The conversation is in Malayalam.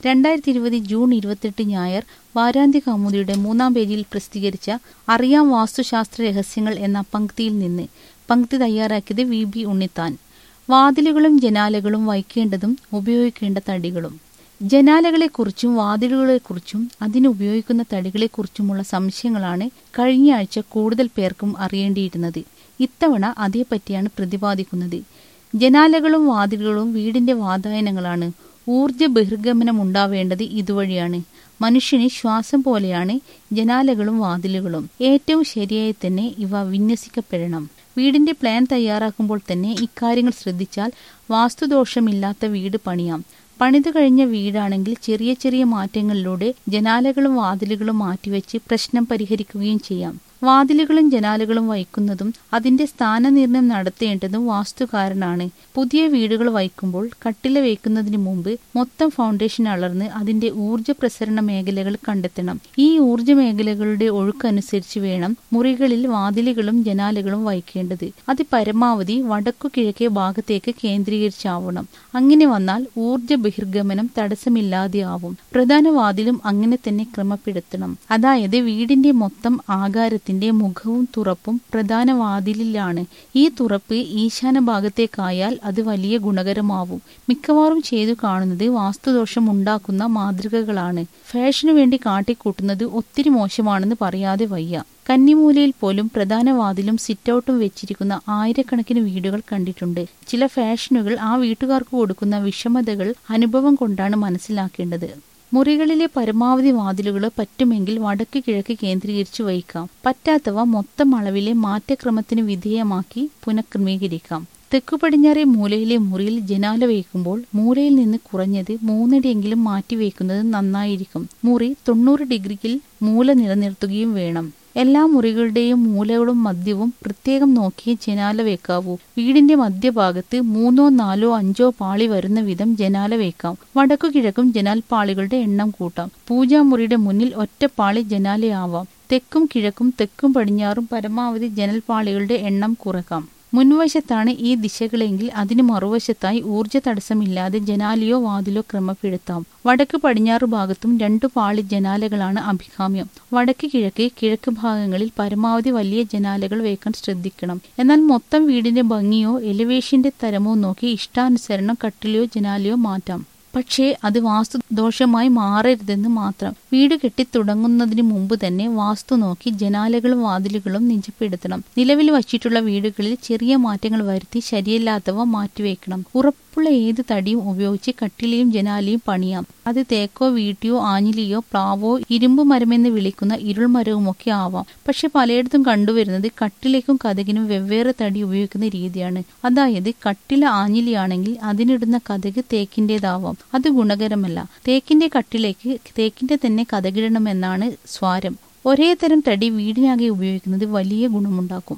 രണ്ടായിരത്തി ഇരുപത് ജൂൺ ഇരുപത്തെട്ട് ഞായർ വാരാന്ത്യ കൗമുദിയുടെ മൂന്നാം പേജിൽ പ്രസിദ്ധീകരിച്ച അറിയാം വാസ്തുശാസ്ത്ര രഹസ്യങ്ങൾ എന്ന പങ്ക്തിയിൽ നിന്ന് പങ്ക്തി തയ്യാറാക്കിയത് വി ബി ഉണ്ണിത്താൻ വാതിലുകളും ജനാലകളും വയ്ക്കേണ്ടതും ഉപയോഗിക്കേണ്ട തടികളും ജനാലകളെക്കുറിച്ചും വാതിലുകളെക്കുറിച്ചും അതിനുപയോഗിക്കുന്ന തടികളെക്കുറിച്ചുമുള്ള സംശയങ്ങളാണ് കഴിഞ്ഞ ആഴ്ച കൂടുതൽ പേർക്കും അറിയേണ്ടിയിരുന്നത് ഇത്തവണ അതേപ്പറ്റിയാണ് പ്രതിപാദിക്കുന്നത് ജനാലകളും വാതിലുകളും വീടിന്റെ വാതായനങ്ങളാണ് ഊർജ ബഹിർഗമനം ഉണ്ടാവേണ്ടത് ഇതുവഴിയാണ് മനുഷ്യന് ശ്വാസം പോലെയാണ് ജനാലകളും വാതിലുകളും ഏറ്റവും ശരിയായി തന്നെ ഇവ വിന്യസിക്കപ്പെടണം വീടിന്റെ പ്ലാൻ തയ്യാറാക്കുമ്പോൾ തന്നെ ഇക്കാര്യങ്ങൾ ശ്രദ്ധിച്ചാൽ വാസ്തുദോഷമില്ലാത്ത വീട് പണിയാം പണിതു കഴിഞ്ഞ വീടാണെങ്കിൽ ചെറിയ ചെറിയ മാറ്റങ്ങളിലൂടെ ജനാലകളും വാതിലുകളും മാറ്റിവെച്ച് പ്രശ്നം പരിഹരിക്കുകയും ചെയ്യാം വാതിലുകളും ജനാലുകളും വയ്ക്കുന്നതും അതിന്റെ സ്ഥാനനിർണയം നടത്തേണ്ടതും വാസ്തുകാരനാണ് പുതിയ വീടുകൾ വയ്ക്കുമ്പോൾ കട്ടില വയ്ക്കുന്നതിന് മുമ്പ് മൊത്തം ഫൗണ്ടേഷൻ അളർന്ന് അതിന്റെ ഊർജ പ്രസരണ മേഖലകൾ കണ്ടെത്തണം ഈ ഊർജ മേഖലകളുടെ ഒഴുക്കനുസരിച്ച് വേണം മുറികളിൽ വാതിലുകളും ജനാലുകളും വയ്ക്കേണ്ടത് അത് പരമാവധി വടക്കു കിഴക്കേ ഭാഗത്തേക്ക് കേന്ദ്രീകരിച്ചാവണം അങ്ങനെ വന്നാൽ ഊർജ ബഹിർഗമനം തടസ്സമില്ലാതെയാവും പ്രധാന വാതിലും അങ്ങനെ തന്നെ ക്രമപ്പെടുത്തണം അതായത് വീടിന്റെ മൊത്തം ആകാരത്തിൽ ത്തിന്റെ മുഖവും തുറപ്പും പ്രധാന വാതിലിലാണ് ഈ തുറപ്പ് ഈശാന ഭാഗത്തേക്കായാൽ അത് വലിയ ഗുണകരമാവും മിക്കവാറും ചെയ്തു കാണുന്നത് വാസ്തുദോഷം ഉണ്ടാക്കുന്ന മാതൃകകളാണ് ഫാഷനു വേണ്ടി കാട്ടിക്കൂട്ടുന്നത് ഒത്തിരി മോശമാണെന്ന് പറയാതെ വയ്യ കന്നിമൂലയിൽ പോലും പ്രധാന വാതിലും സിറ്റൗട്ടും വെച്ചിരിക്കുന്ന ആയിരക്കണക്കിന് വീടുകൾ കണ്ടിട്ടുണ്ട് ചില ഫാഷനുകൾ ആ വീട്ടുകാർക്ക് കൊടുക്കുന്ന വിഷമതകൾ അനുഭവം കൊണ്ടാണ് മനസ്സിലാക്കേണ്ടത് മുറികളിലെ പരമാവധി വാതിലുകൾ പറ്റുമെങ്കിൽ വടക്ക് കിഴക്ക് കേന്ദ്രീകരിച്ച് വയ്ക്കാം പറ്റാത്തവ മൊത്തം അളവിലെ മാറ്റക്രമത്തിന് വിധേയമാക്കി പുനഃക്രമീകരിക്കാം തെക്കു പടിഞ്ഞാറേ മൂലയിലെ മുറിയിൽ ജനാല വയ്ക്കുമ്പോൾ മൂലയിൽ നിന്ന് കുറഞ്ഞത് മൂന്നടിയെങ്കിലും മാറ്റിവെക്കുന്നത് നന്നായിരിക്കും മുറി തൊണ്ണൂറ് ഡിഗ്രിയിൽ മൂല നിലനിർത്തുകയും വേണം എല്ലാ മുറികളുടെയും മൂലകളും മധ്യവും പ്രത്യേകം നോക്കിയേ ജനാല വെക്കാവൂ വീടിന്റെ മധ്യഭാഗത്ത് മൂന്നോ നാലോ അഞ്ചോ പാളി വരുന്ന വിധം ജനാല വെക്കാം വടക്കു കിഴക്കും ജനാൽ പാളികളുടെ എണ്ണം കൂട്ടാം പൂജാമുറിയുടെ മുന്നിൽ ഒറ്റ പാളി ജനാലയാവാം തെക്കും കിഴക്കും തെക്കും പടിഞ്ഞാറും പരമാവധി ജനൽപാളികളുടെ എണ്ണം കുറക്കാം മുൻവശത്താണ് ഈ ദിശകളെങ്കിൽ അതിന് മറുവശത്തായി ഊർജ തടസ്സമില്ലാതെ ജനാലയോ വാതിലോ ക്രമപ്പെടുത്താം വടക്ക് പടിഞ്ഞാറ് ഭാഗത്തും രണ്ടു പാളി ജനാലകളാണ് അഭികാമ്യം വടക്ക് കിഴക്ക് കിഴക്ക് ഭാഗങ്ങളിൽ പരമാവധി വലിയ ജനാലകൾ വെക്കാൻ ശ്രദ്ധിക്കണം എന്നാൽ മൊത്തം വീടിന്റെ ഭംഗിയോ എലിവേഷന്റെ തരമോ നോക്കി ഇഷ്ടാനുസരണം കട്ടിലയോ ജനാലയോ മാറ്റാം പക്ഷേ അത് വാസ്തു ദോഷമായി മാറരുതെന്ന് മാത്രം വീട് കെട്ടിത്തുടങ്ങുന്നതിന് മുമ്പ് തന്നെ വാസ്തു നോക്കി ജനാലകളും വാതിലുകളും നിജപ്പെടുത്തണം നിലവിൽ വച്ചിട്ടുള്ള വീടുകളിൽ ചെറിയ മാറ്റങ്ങൾ വരുത്തി ശരിയല്ലാത്തവ മാറ്റിവെക്കണം ഉറപ്പുള്ള ഏത് തടിയും ഉപയോഗിച്ച് കട്ടിലയും ജനാലയും പണിയാം അത് തേക്കോ വീട്ടിയോ ആഞ്ഞിലിയോ പ്ലാവോ ഇരുമ്പ് മരമെന്ന് വിളിക്കുന്ന ഇരുൾമരവുമൊക്കെ ആവാം പക്ഷെ പലയിടത്തും കണ്ടുവരുന്നത് കട്ടിലേക്കും കഥകിനും വെവ്വേറെ തടി ഉപയോഗിക്കുന്ന രീതിയാണ് അതായത് കട്ടില ആഞ്ഞിലിയാണെങ്കിൽ അതിനിടുന്ന കഥക് തേക്കിൻ്റെതാവാം അത് ഗുണകരമല്ല തേക്കിന്റെ കട്ടിലേക്ക് തേക്കിന്റെ തന്നെ കഥകിടണമെന്നാണ് സ്വാരം ഒരേ തരം തടി വീടിനാകെ ഉപയോഗിക്കുന്നത് വലിയ ഗുണമുണ്ടാക്കും